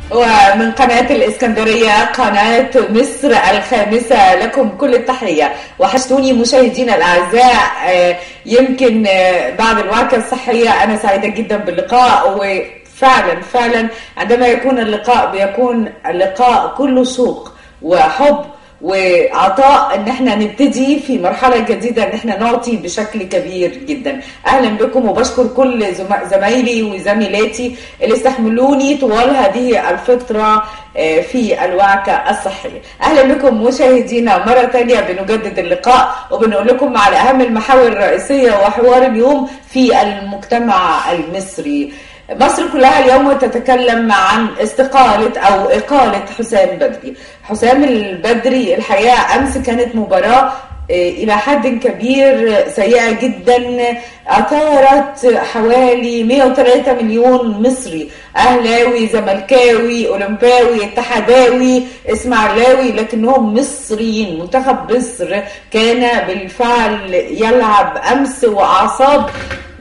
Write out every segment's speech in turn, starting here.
ومن قناة الإسكندرية قناة مصر الخامسة لكم كل التحية وحشتوني مشاهدينا الأعزاء آه، يمكن آه، بعد الوعكة الصحية أنا سعيدة جدا باللقاء وفعلا فعلا عندما يكون اللقاء بيكون اللقاء كله شوق وحب وعطاء ان احنا نبتدي في مرحله جديده ان احنا نعطي بشكل كبير جدا اهلا بكم وبشكر كل زم- زمايلي وزميلاتي اللي استحملوني طوال هذه الفتره آه، في الوعكه الصحيه اهلا بكم مشاهدينا مره ثانيه بنجدد اللقاء وبنقول لكم على اهم المحاور الرئيسيه وحوار اليوم في المجتمع المصري مصر كلها اليوم تتكلم عن استقالة أو إقالة حسام بدري حسام البدري الحقيقة أمس كانت مباراة آه، إلى حد كبير سيئة جدا أثارت حوالي 103 مليون مصري أهلاوي زملكاوي أولمباوي اتحداوي إسماعيلاوي لكنهم مصريين منتخب مصر كان بالفعل يلعب أمس وأعصاب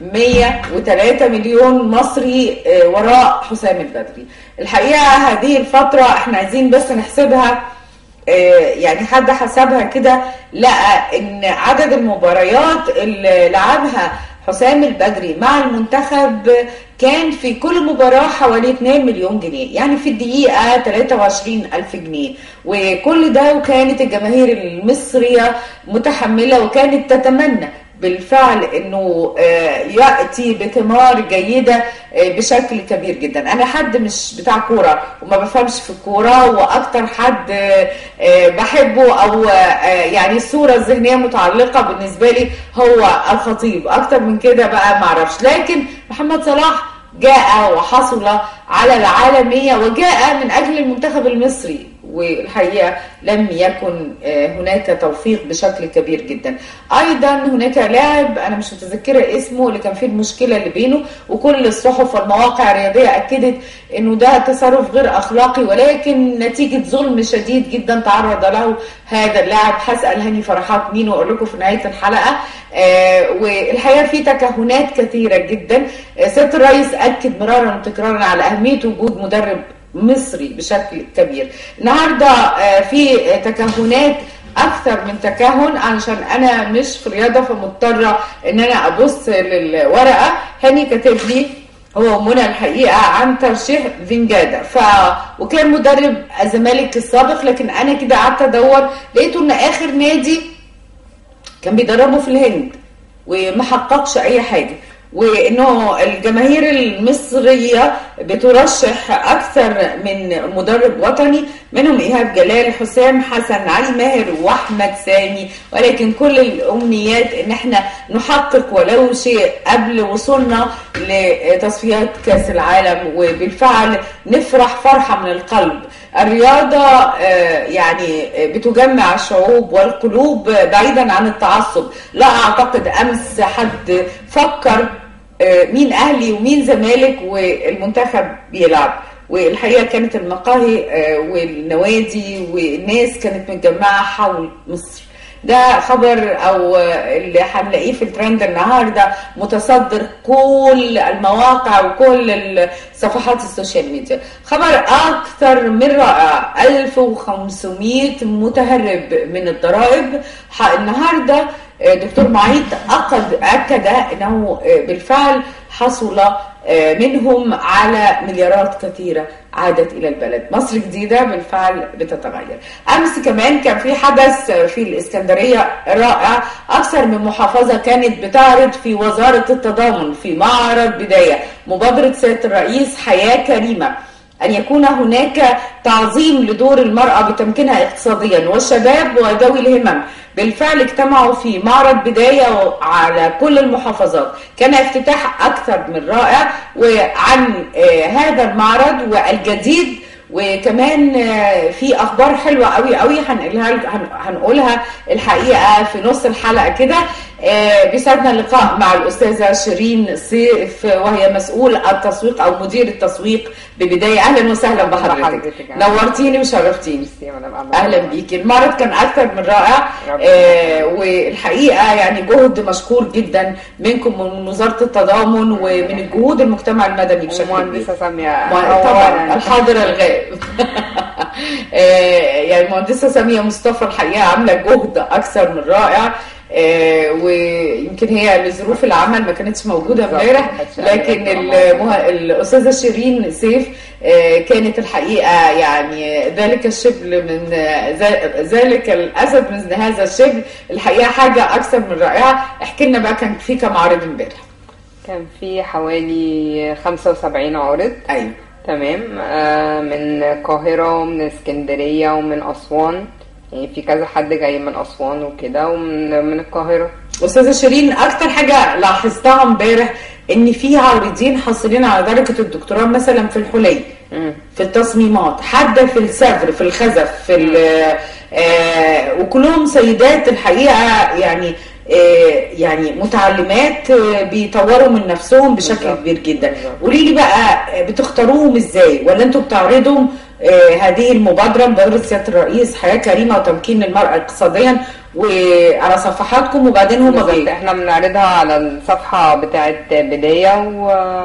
103 مليون مصري آه، وراء حسام البدري الحقيقة هذه الفترة احنا عايزين بس نحسبها آه، يعني حد حسبها كده لقى ان عدد المباريات اللي لعبها حسام البدري مع المنتخب كان في كل مباراة حوالي 2 مليون جنيه يعني في الدقيقة 23 ألف جنيه وكل ده وكانت الجماهير المصرية متحملة وكانت تتمنى بالفعل انه آه، ياتي بثمار جيده آه، بشكل كبير جدا انا حد مش بتاع كوره وما بفهمش في الكوره واكتر حد آه، آه، بحبه او آه، يعني الصوره الذهنيه متعلقه بالنسبه لي هو الخطيب اكتر من كده بقى ما اعرفش لكن محمد صلاح جاء وحصل على العالميه وجاء من اجل المنتخب المصري والحقيقه لم يكن آه، هناك توفيق بشكل كبير جدا ايضا هناك لاعب انا مش متذكره اسمه اللي كان فيه المشكله اللي بينه وكل الصحف والمواقع الرياضيه اكدت انه ده تصرف غير اخلاقي ولكن نتيجه ظلم شديد جدا تعرض له هذا اللاعب هسال هاني فرحات مين واقول لكم في نهايه الحلقه آه والحقيقه في تكهنات كثيره جدا آه سياده الرئيس اكد مرارا وتكرارا على اهميه وجود مدرب مصري بشكل كبير النهارده آه، في تكهنات اكثر من تكهن علشان انا مش في رياضه فمضطره ان انا ابص للورقه هاني كاتب لي هو منى الحقيقه عن ترشيح فينجادا ف وكان مدرب الزمالك السابق لكن انا كده قعدت ادور لقيته ان اخر نادي كان بيدربه في الهند وما حققش اي حاجه وانه الجماهير المصريه بترشح اكثر من مدرب وطني منهم ايهاب جلال حسام حسن علي ماهر واحمد سامي ولكن كل الامنيات ان احنا نحقق ولو شيء قبل وصولنا لتصفيات كاس العالم وبالفعل نفرح فرحه من القلب الرياضة آه، يعني آه، بتجمع الشعوب والقلوب بعيدا عن التعصب لا أعتقد أمس حد فكر آه، مين أهلي ومين زمالك والمنتخب بيلعب والحقيقة كانت المقاهي آه، والنوادي والناس كانت متجمعة حول مصر ده خبر او اللي هنلاقيه في الترند النهارده متصدر كل المواقع وكل صفحات السوشيال ميديا خبر اكثر من رائع 1500 متهرب من الضرائب ح- النهارده دكتور معيط أكد أكد أنه بالفعل حصل منهم على مليارات كثيرة عادت إلى البلد مصر جديدة بالفعل بتتغير أمس كمان كان في حدث في الإسكندرية رائع أكثر من محافظة كانت بتعرض في وزارة التضامن في معرض بداية مبادرة سيادة الرئيس حياة كريمة أن يكون هناك تعظيم لدور المرأة بتمكينها اقتصاديا والشباب وذوي الهمم بالفعل اجتمعوا في معرض بداية على كل المحافظات كان افتتاح أكثر من رائع وعن هذا المعرض والجديد وكمان في اخبار حلوه قوي قوي هنقولها هنقولها الحقيقه في نص الحلقه كده آه، بيسعدنا اللقاء مع الأستاذة شيرين سيف وهي مسؤول التسويق أو مدير التسويق ببداية أهلا وسهلا بحضرتك بحضرتك. نورتيني وشرفتيني ميرسي وأنا بأمل. اهلا بيكي المعرض كان اكثر من رائع ربنا آه والحقيقه يعني جهد مشكور جدا منكم ومن وزاره التضامن ومن الجهود المجتمع المدني بشكل كبير ومهندسة سامية ما- طبعا أولاً. الحاضر الغائب آه، يعني المهندسه ساميه مصطفى الحقيقه عامله جهد اكثر من رائع آه، ويمكن هي لظروف العمل ما كانتش موجوده بالظبط، امبارح ما كانتش قادرة لكن تبقى المه... الاستاذه شيرين سيف آه، كانت الحقيقه يعني ذلك الشبل من آه، ذا- ذلك الاسد من هذا الشبل الحقيقه حاجه اكثر من رائعه احكي لنا بقى كان في كم عرض امبارح كان في حوالي 75 عارض ايوه تمام آه، من القاهرة ومن اسكندرية ومن أسوان يعني في كذا حد جاي من أسوان وكده ومن من القاهرة استاذه شيرين اكتر حاجه لاحظتها امبارح ان في عارضين حاصلين على درجه الدكتوراه مثلا في الحلي مم. في التصميمات حد في السفر في الخزف في ال- آه وكلهم سيدات الحقيقه يعني آه يعني متعلمات آه بيطوروا من نفسهم بشكل بالظبط. كبير جدا بالظبط. قولي لي بقى آه، بتختاروهم ازاي ولا انتوا بتعرضوا آه هذه المبادره مبادره سياده الرئيس حياه كريمه وتمكين المراه اقتصاديا وعلى صفحاتكم وبعدين هم بالظبط بي... احنا بنعرضها على الصفحة بتاعت بداية و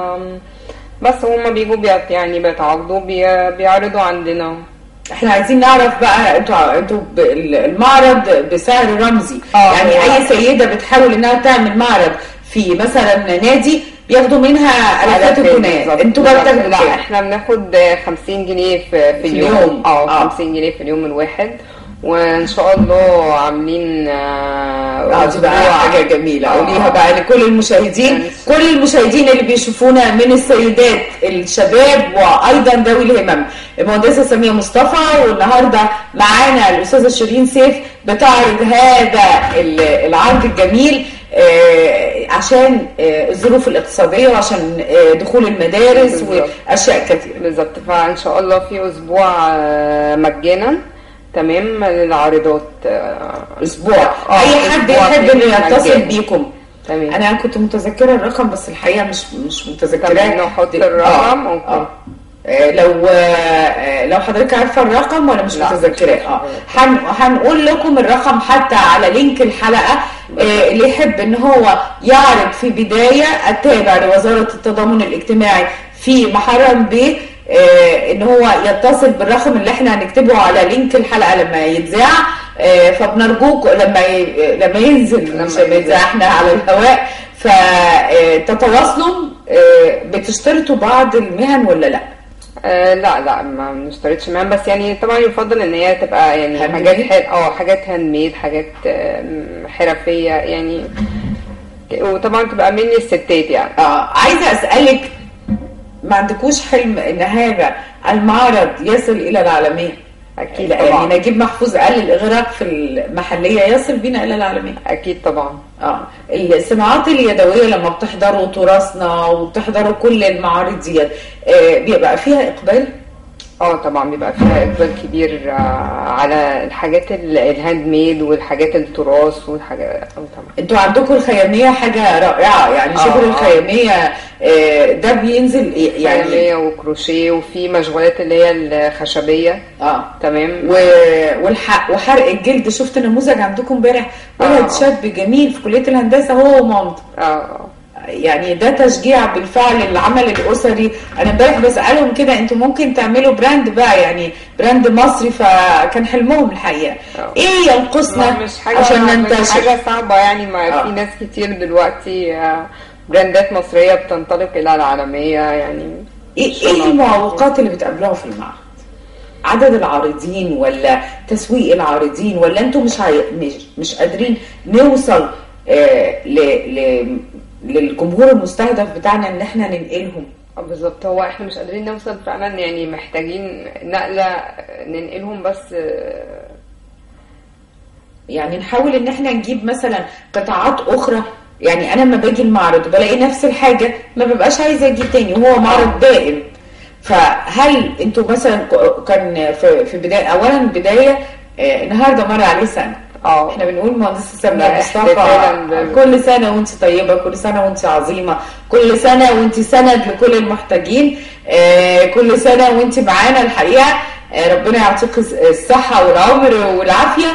بس هما بيجوا بيت يعني بيتعاقدوا بي... بيعرضوا عندنا احنا عايزين نعرف بقى انتوا انتوا ب- المعرض بسعر رمزي اه، يعني هو- اي سيده بتحاول انها تعمل معرض في مثلا نادي بياخدوا منها الافات على الجنيه بالظبط. انتوا بقى بالظبط. بتاخدوا لا كام؟ احنا بناخد 50 جنيه في, في في اليوم اليوم. اه. اه 50 جنيه في اليوم الواحد وان شاء الله عاملين اه دي بقى أسبوع. حاجه جميله اه. قوليها بقى لكل المشاهدين كل المشاهدين اللي بيشوفونا من السيدات الشباب وايضا ذوي الهمم المهندسه سميه مصطفى والنهارده معانا الاستاذه شيرين سيف بتعرض هذا ال- العرض الجميل آه، عشان آه، الظروف الاقتصاديه وعشان آه، دخول المدارس بالظبط. واشياء كثيره بالظبط فان شاء الله في اسبوع آه، مجانا تمام للعارضات آه، اسبوع اه، اي حد أسبوع يحب انه يتصل مجاني. بيكم تمام انا كنت متذكره الرقم بس الحقيقه مش مش متذكراه تمام، نحط دل- الرقم، آه. أوكي. آه. آه، لو آه، لو حضرتك عارفه الرقم ولا مش لا، مش متذكراه عارفة اه هن- هنقول لكم الرقم حتى على لينك الحلقه آه، اللي يحب ان هو يعرض في بدايه التابع لوزاره التضامن الاجتماعي في محرم بيه آه، ان هو يتصل بالرقم اللي احنا هنكتبه على لينك الحلقه لما يتذاع آه، فبنرجوك لما ي- لما ينزل لما مش لما يتذاع ينزل. احنا على الهواء فتتواصلوا بتشترطوا بعض المهن ولا لا؟ آه لا لا ما بنشترطش معاهم بس يعني طبعا يفضل ان هي تبقى يعني هاند حاجات ميد؟ حر... اه حاجات هاند ميد حاجات آم، حرفيه يعني ك- وطبعا تبقى مني الستات يعني اه عايزه اسالك ما عندكوش حلم ان هذا المعرض يصل الى العالميه؟ اكيد لا، طبعا يعني نجيب محفوظ قال الاغراق في المحليه يصل بينا الى العالميه اكيد طبعا اه الصناعات اليدويه لما بتحضروا تراثنا وبتحضروا كل المعارض ديت آه بيبقى فيها اقبال اه طبعا بيبقى فيها اقبال كبير آه، على الحاجات ال- الهاند ميد والحاجات التراث والحاجات اه طبعا انتوا عندكم الخياميه حاجه رائعه يعني آه، شغل آه. الخياميه آه، ده بينزل يعني يعني وكروشيه وفي مشغولات اللي هي الخشبيه اه تمام و... والحق وحرق الجلد شفت نموذج عندكم امبارح ولد آه. شاب جميل في كليه الهندسه هو ومامته اه اه يعني ده تشجيع بالفعل العمل الاسري انا امبارح بسالهم كده انتوا ممكن تعملوا براند بقى يعني براند مصري فكان حلمهم الحقيقه آه. ايه ينقصنا ما مش حاجة عشان مش ننتشر حاجة صعبة يعني ما آه. في ناس كتير دلوقتي آه، براندات مصرية بتنطلق إلى العالمية يعني ايه ايه المعوقات اللي بتقابلوها في المعرض؟ عدد العارضين ولا تسويق العارضين ولا انتوا مش عاي... مش مش قادرين نوصل آه ل... ل... للجمهور المستهدف بتاعنا ان احنا ننقلهم آه، بالظبط هو احنا مش قادرين نوصل فعلا يعني محتاجين نقلة ننقلهم بس آه، يعني نحاول ان احنا نجيب مثلا قطاعات اخرى يعني انا لما باجي المعرض وبلاقي نفس الحاجه ما ببقاش عايزه اجي تاني وهو معرض دائم فهل انتوا مثلا ك- كان في في بدايه اولا بدايه آه، النهارده مر عليه سنه اه احنا بنقول مهندسه سمية احتفالاً مصطفى ب- كل سنه وانت طيبه كل سنه وانت عظيمه كل سنه وانت سند لكل المحتاجين آه، كل سنه وانت معانا الحقيقه آه، ربنا يعطيك الصحه والعمر والعافيه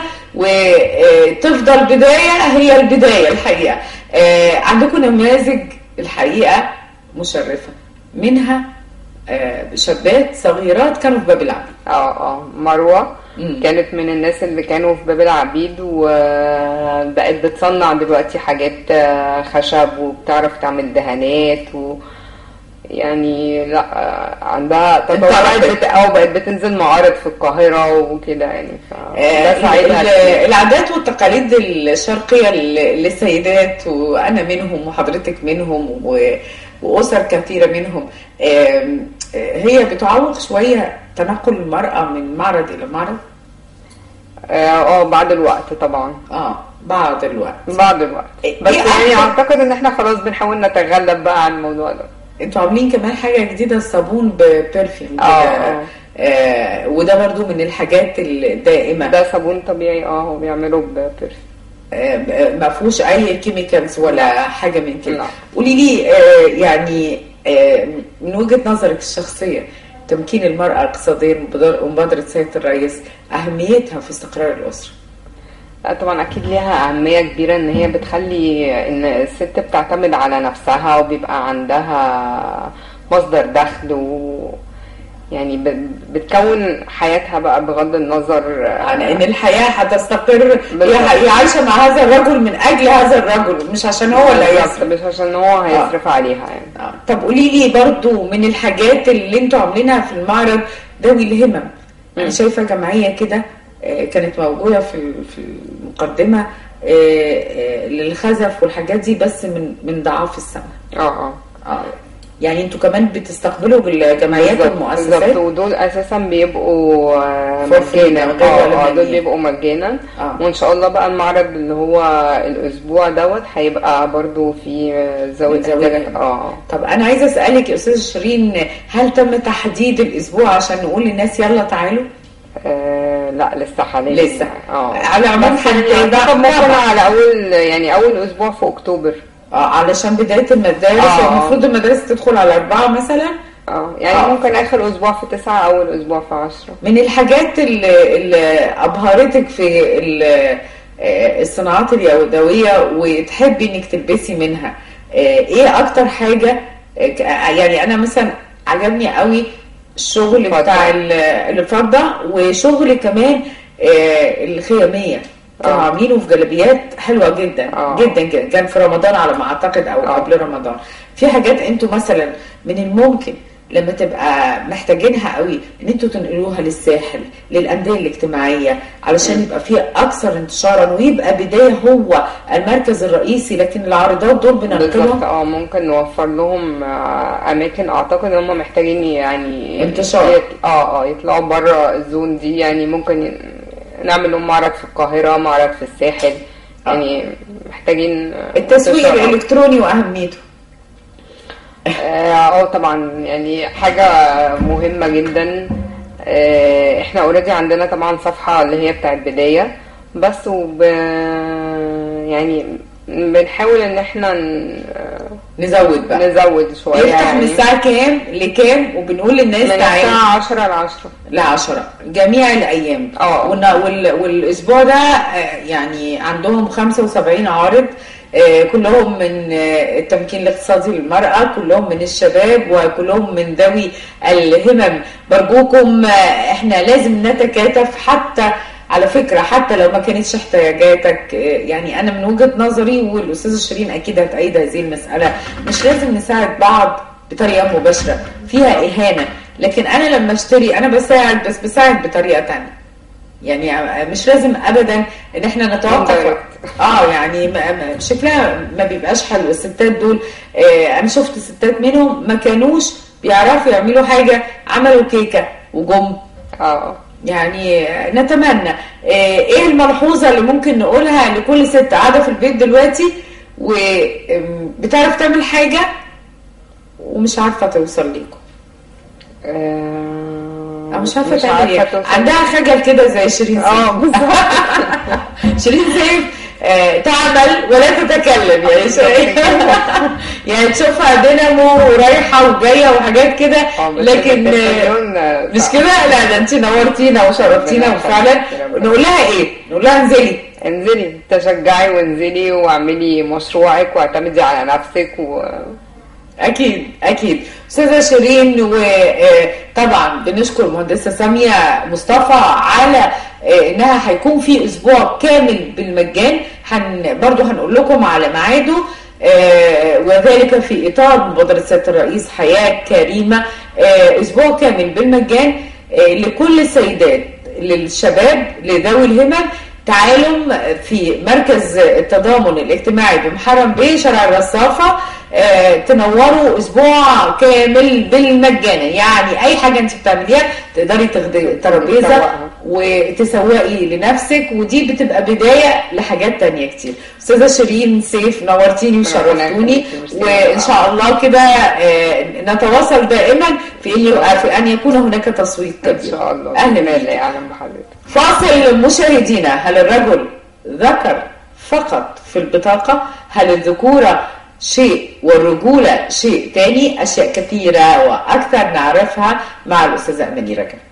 وتفضل بدايه هي البدايه الحقيقه آه، عندكم نماذج الحقيقه مشرفه منها آه، شابات صغيرات كانوا في باب العبد اه اه مروة مم. كانت من الناس اللي كانوا في باب العبيد وبقت بتصنع دلوقتي حاجات آه، خشب وبتعرف تعمل دهانات و يعني لا آه، عندها تطور انطلقت. بقت بت... او بقت بتنزل معارض في القاهرة وكده يعني فده آه، ساعدها ال- كتير. العادات والتقاليد الشرقية لل- للسيدات وأنا منهم وحضرتك منهم و- وأسر كثيرة منهم آم، آه، هي بتعوق شوية تنقل المرأة من معرض إلى معرض اه آه، بعد الوقت طبعا اه بعض الوقت بعد الوقت إيه بس إيه يعني أكتر- اعتقد ان احنا خلاص بنحاول نتغلب بقى على الموضوع ده انتوا عاملين كمان حاجة جديدة الصابون ببرفيوم كده آه، آه. آه، وده برضو من الحاجات الدائمة ده صابون طبيعي اه هو بيعمله ببرفيوم آه، ما فيهوش اي كيميكالز ولا حاجه من كده لا. قولي لي آه، يعني آه، من وجهه نظرك الشخصيه تمكين المراه اقتصاديا ومبادره سياده الرئيس اهميتها في استقرار الاسره لا طبعا اكيد ليها اهميه كبيره ان هي بتخلي ان الست بتعتمد على نفسها وبيبقى عندها مصدر دخل و يعني ب- بتكون حياتها بقى بغض النظر عن ان الحياه هتستقر هي بالظبط. هي عايشه مع هذا الرجل من اجل هذا الرجل مش عشان هو اللي بالظبط، هيصرف مش عشان هو هيصرف عليها يعني آه، طب قولي لي برضو من الحاجات اللي انتوا عاملينها في المعرض ذوي الهمم انا شايفه جمعيه كده آه، كانت موجوده في في المقدمه آه، آه، للخزف والحاجات دي بس من من ضعاف السمع اه اه اه يعني انتوا كمان بتستقبلوا بالجمعيات بالظبط والمؤسسات بالظبط ودول اساسا بيبقوا آه، For free، مجانا من غير ولا اه اه دول مجاني. بيبقوا مجانا آه. وان شاء الله بقى المعرض اللي هو الاسبوع دوت هيبقى برضو في آه، ذوي ذوي الاحتياجات الهمم. اه طب انا عايزه اسالك يا استاذه شيرين هل تم تحديد الاسبوع عشان نقول للناس يلا تعالوا آه، لا لسه حاليا لسه. اه على العموم بس يعني هنتابع. اعتقد ممكن على اول يعني اول اسبوع في اكتوبر اه علشان بدايه المدارس آه. المفروض المدارس تدخل على اربعه مثلا اه يعني آه. ممكن اخر اسبوع في تسعة اول اسبوع في عشرة من الحاجات اللي, اللي ابهرتك في ال- آه، الصناعات اليدويه وتحبي انك تلبسي منها آه، ايه اكتر حاجه آه، ك- يعني انا مثلا عجبني قوي الشغل الفضة. بتاع ال- الفضه وشغل كمان آه، الخياميه كانوا آه. عاملينه في جلابيات حلوه جدا آه. جدا جدا كان في رمضان على ما اعتقد او آه. قبل رمضان في حاجات انتوا مثلا من الممكن لما تبقى محتاجينها قوي ان انتوا تنقلوها للساحل للانديه الاجتماعيه علشان يبقى فيه اكثر انتشارا ويبقى بدايه هو المركز الرئيسي لكن العارضات دول بالظبط بننقلهم اه ممكن نوفر لهم آه، اماكن اعتقد ان هم محتاجين يعني انتشار. يط- اه اه يطلعوا بره الزون دي يعني ممكن ي- نعمل لهم معرض في القاهرة معرض في الساحل يعني محتاجين آه، التسويق انتشار. الالكتروني واهميته اه آه، طبعا يعني حاجة مهمة جدا آه، احنا اوريدي عندنا طبعا صفحة اللي هي بتاعت بداية بس وب يعني بنحاول ان احنا ن- نزود بقى نزود شوية يفتح يعني من الساعه كام لكام وبنقول للناس من تعالوا الساعة 10 ل 10 ل 10 جميع الايام اه. والن- وال- والاسبوع ده آه، يعني عندهم 75 عارض آه، كلهم من آه، التمكين الاقتصادي للمرأة كلهم من الشباب وكلهم من ذوي الهمم برجوكم آه، احنا لازم نتكاتف حتى على فكرة حتى لو ما كانتش احتياجاتك آه، يعني أنا من وجهة نظري والأستاذة شيرين أكيد هتأيد هذه المسألة مش لازم نساعد بعض بطريقة مباشرة فيها إهانة لكن أنا لما اشتري أنا بساعد بس بساعد بطريقة تانية يعني مش لازم ابدا ان احنا نتوقف Indirect. اه يعني ما- ما- شكلها ما بيبقاش حلو الستات دول آه انا شفت ستات منهم ما كانوش بيعرفوا يعملوا حاجه عملوا كيكه وجم اه يعني آه، نتمنى آه ايه الملحوظه اللي ممكن نقولها لكل ست قاعده في البيت دلوقتي وبتعرف تعمل حاجه ومش عارفه توصل لكم آه، أو مش عارفه مش تعمل ايه توصل. عندها خجل كده زي شيرين اه سيف بالظبط شيرين سيف آه، تعمل ولا تتكلم يعني شيء يعني تشوفها دينامو ورايحه وجايه وحاجات كده اه بس لكن آه، التلفزيون، آه، مش صعب. كده لا ده انت نورتينا وشرفتينا ربنا وفعلا يخليك، ربنا نقول لها ايه؟ نقول لها انزلي انزلي تشجعي وانزلي واعملي مشروعك واعتمدي على نفسك و... اكيد اكيد استاذه شيرين وطبعا بنشكر المهندسه ساميه مصطفى على آه، انها هيكون في اسبوع كامل بالمجان هن برضو هنقول لكم على ميعاده آه، وذلك في اطار مبادره سياده الرئيس حياه كريمه آه، اسبوع كامل بالمجان آه، لكل السيدات للشباب لذوي الهمم تعالوا في مركز التضامن الاجتماعي بمحرم بيه شارع الرصافة آه، تنوروا اسبوع كامل بالمجانا يعني اي حاجة انت بتعمليها تقدري تاخدي ترابيزة تسوقها. وتسوقي لنفسك ودي بتبقى بداية لحاجات تانية كتير استاذة شيرين سيف نورتيني وشرفتوني يخليكي، ميرسي. وان شاء الله كده آه، نتواصل دائما في ان في ان يكون هناك تصويت ان كبير شاء الله اهلا بإذن بك الله اعلم بحضرتك فاصل مشاهدينا هل الرجل ذكر فقط في البطاقة هل الذكورة شيء والرجولة شيء تاني أشياء كثيرة وأكثر نعرفها مع الأستاذة أماني رجب